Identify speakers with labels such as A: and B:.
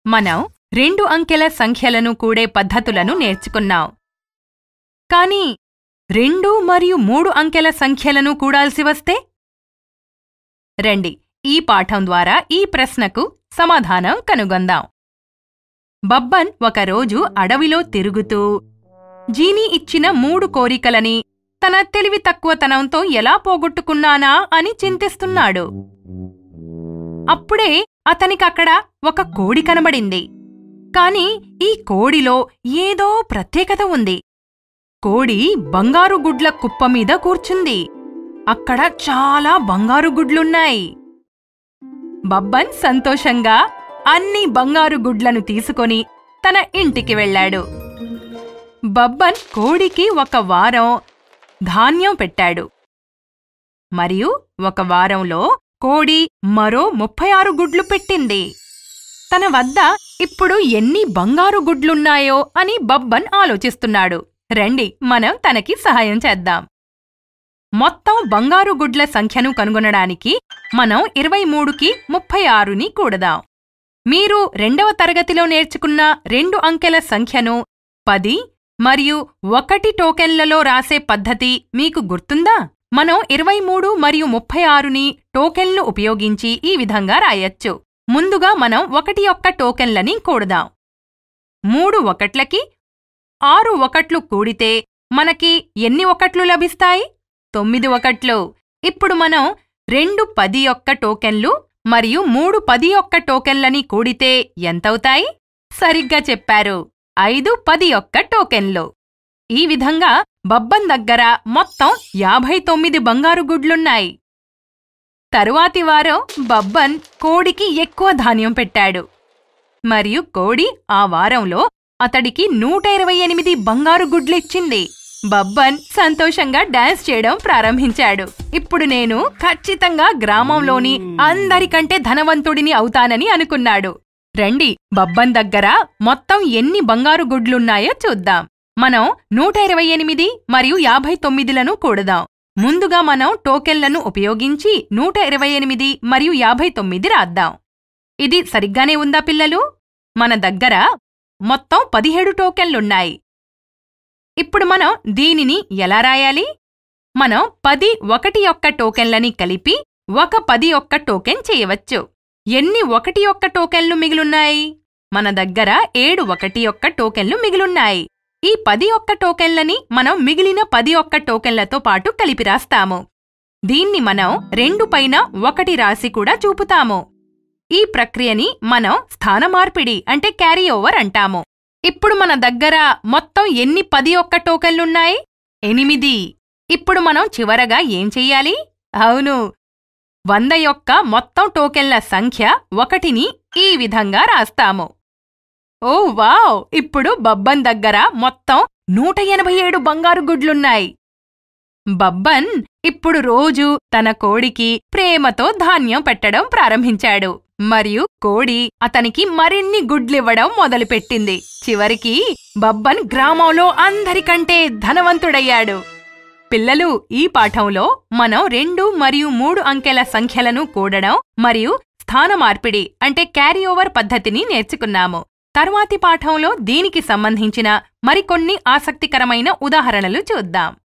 A: మనం రెండు అంకెల సంఖ్యలను కూడే పద్ధతులను నేర్చుకున్నాం కాని రెండు మరియు మూడు అంకెల సంఖ్యలను కూడాల్సి వస్తే రండి ఈ పాఠం ద్వారా ఈ ప్రశ్నకు సమాధానం కనుగొందాం బబ్బన్ ఒకరోజు అడవిలో తిరుగుతూ జీనీ ఇచ్చిన మూడు కోరికలని తన తెలివి తక్కువతనంతో ఎలా పోగొట్టుకున్నానా అని చింతిస్తున్నాడు అప్పుడే అతనికక్కడ ఒక కోడి కనబడింది కాని ఈ కోడిలో ఏదో ప్రత్యేకత ఉంది కోడి బంగారు గుడ్ల కుప్ప మీద కూర్చుంది అక్కడ చాలా బంగారు గుడ్లున్నాయి బబ్బన్ సంతోషంగా అన్ని బంగారు గుడ్లను తీసుకొని తన ఇంటికి వెళ్ళాడు బబ్బన్ కోడికి ఒక వారం ధాన్యం పెట్టాడు మరియు ఒక వారంలో కోడి మరో ముప్పై ఆరు గుడ్లు పెట్టింది తన వద్ద ఇప్పుడు ఎన్ని బంగారు గుడ్లున్నాయో అని బబ్బన్ ఆలోచిస్తున్నాడు రండి మనం తనకి సహాయం చేద్దాం మొత్తం బంగారు గుడ్ల సంఖ్యను కనుగొనడానికి మనం ఇరవై మూడుకి ముప్పై ఆరుని కూడదాం మీరు రెండవ తరగతిలో నేర్చుకున్న రెండు అంకెల సంఖ్యను పది మరియు ఒకటి టోకెన్లలో రాసే పద్ధతి మీకు గుర్తుందా మనం ఇరవై మూడు మరియు ముప్పై ఆరుని టోకెన్లు ఉపయోగించి ఈ విధంగా రాయొచ్చు ముందుగా మనం ఒకటి యొక్క టోకెన్లని కూడదాం మూడు ఒకట్లకి ఆరు ఒకట్లు కూడితే మనకి ఎన్ని ఒకట్లు లభిస్తాయి తొమ్మిది ఒకట్లు ఇప్పుడు మనం రెండు పది యొక్క టోకెన్లు మరియు మూడు పది యొక్క టోకెన్లని కూడితే ఎంతవుతాయి సరిగ్గా చెప్పారు ఐదు పది యొక్క టోకెన్లు ఈ విధంగా బబ్బన్ దగ్గర మొత్తం యాభై తొమ్మిది బంగారు గుడ్లున్నాయి తరువాతి వారం బబ్బన్ కోడికి ఎక్కువ ధాన్యం పెట్టాడు మరియు కోడి ఆ వారంలో అతడికి నూట ఇరవై ఎనిమిది బంగారు గుడ్లిచ్చింది బబ్బన్ సంతోషంగా డాన్స్ చేయడం ప్రారంభించాడు ఇప్పుడు నేను ఖచ్చితంగా గ్రామంలోని అందరికంటే ధనవంతుడిని అవుతానని అనుకున్నాడు రండి బబ్బన్ దగ్గర మొత్తం ఎన్ని బంగారు గుడ్లున్నాయో చూద్దాం మనం నూట ఇరవై ఎనిమిది మరియు యాభై తొమ్మిదిలను కూడదాం ముందుగా మనం టోకెన్లను ఉపయోగించి నూట ఇరవై ఎనిమిది మరియు యాభై తొమ్మిది రాద్దాం ఇది సరిగ్గానే ఉందా పిల్లలు మన దగ్గర మొత్తం పదిహేడు టోకెన్లున్నాయి ఇప్పుడు మనం దీనిని ఎలా రాయాలి మనం పది ఒకటి యొక్క టోకెన్లని కలిపి ఒక పది యొక్క టోకెన్ చేయవచ్చు ఎన్ని ఒకటి యొక్క టోకెన్లు మిగిలున్నాయి మన దగ్గర ఏడు ఒకటి యొక్క టోకెన్లు మిగిలున్నాయి ఈ పది ఒక్క టోకెన్లని మనం మిగిలిన పది ఒక్క టోకెన్లతో పాటు కలిపి రాస్తాము దీన్ని మనం రెండు పైన ఒకటి రాసి కూడా చూపుతాము ఈ ప్రక్రియని మనం స్థానమార్పిడి అంటే క్యారీ ఓవర్ అంటాము ఇప్పుడు మన దగ్గర మొత్తం ఎన్ని పది ఒక్క టోకెన్లున్నాయి ఎనిమిది ఇప్పుడు మనం చివరగా ఏం చెయ్యాలి అవును వంద యొక్క మొత్తం టోకెన్ల సంఖ్య ఒకటిని ఈ విధంగా రాస్తాము ఓ వావ్ ఇప్పుడు బబ్బన్ దగ్గర మొత్తం నూట ఎనభై ఏడు బంగారు గుడ్లున్నాయి బబ్బన్ ఇప్పుడు రోజు తన కోడికి ప్రేమతో ధాన్యం పెట్టడం ప్రారంభించాడు మరియు కోడి అతనికి మరిన్ని గుడ్లివ్వడం మొదలుపెట్టింది చివరికి బబ్బన్ గ్రామంలో అందరికంటే ధనవంతుడయ్యాడు పిల్లలు ఈ పాఠంలో మనం రెండు మరియు మూడు అంకెల సంఖ్యలను కూడడం మరియు స్థాన మార్పిడి అంటే క్యారీ ఓవర్ పద్ధతిని నేర్చుకున్నాము తర్వాతి పాఠంలో దీనికి సంబంధించిన మరికొన్ని ఆసక్తికరమైన ఉదాహరణలు చూద్దాం